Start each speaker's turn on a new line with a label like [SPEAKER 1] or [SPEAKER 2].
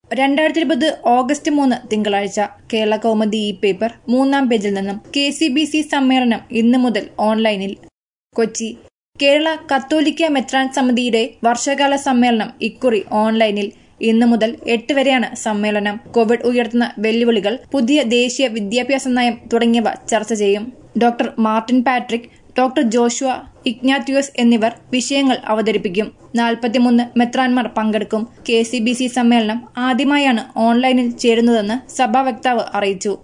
[SPEAKER 1] രണ്ടായിരത്തി ഇരുപത് ഓഗസ്റ്റ് മൂന്ന് തിങ്കളാഴ്ച കേരള കൗമുദി ഇ പേപ്പർ മൂന്നാം പേജിൽ നിന്നും കെ സി ബി സി സമ്മേളനം ഇന്നു മുതൽ ഓൺലൈനിൽ കൊച്ചി കേരള കത്തോലിക്ക മെത്രാൻ സമിതിയുടെ വർഷകാല സമ്മേളനം ഇക്കുറി ഓൺലൈനിൽ ഇന്നു മുതൽ എട്ട് വരെയാണ് സമ്മേളനം കോവിഡ് ഉയർത്തുന്ന വെല്ലുവിളികൾ പുതിയ ദേശീയ വിദ്യാഭ്യാസ നയം തുടങ്ങിയവ ചർച്ച ചെയ്യും doctor Martin Patrick doctor Joshua Ignatius എന്നിവർ വിഷയങ്ങൾ അവതരിപ്പിക്കും നാൽപ്പത്തിമൂന്ന് മെത്രാൻമാർ പങ്കെടുക്കും കെ സി ബി സി സമ്മേളനം ആദ്യമായാണ് ഓൺലൈനിൽ ചേരുന്നതെന്ന് സഭാ വക്താവ് അറിയിച്ചു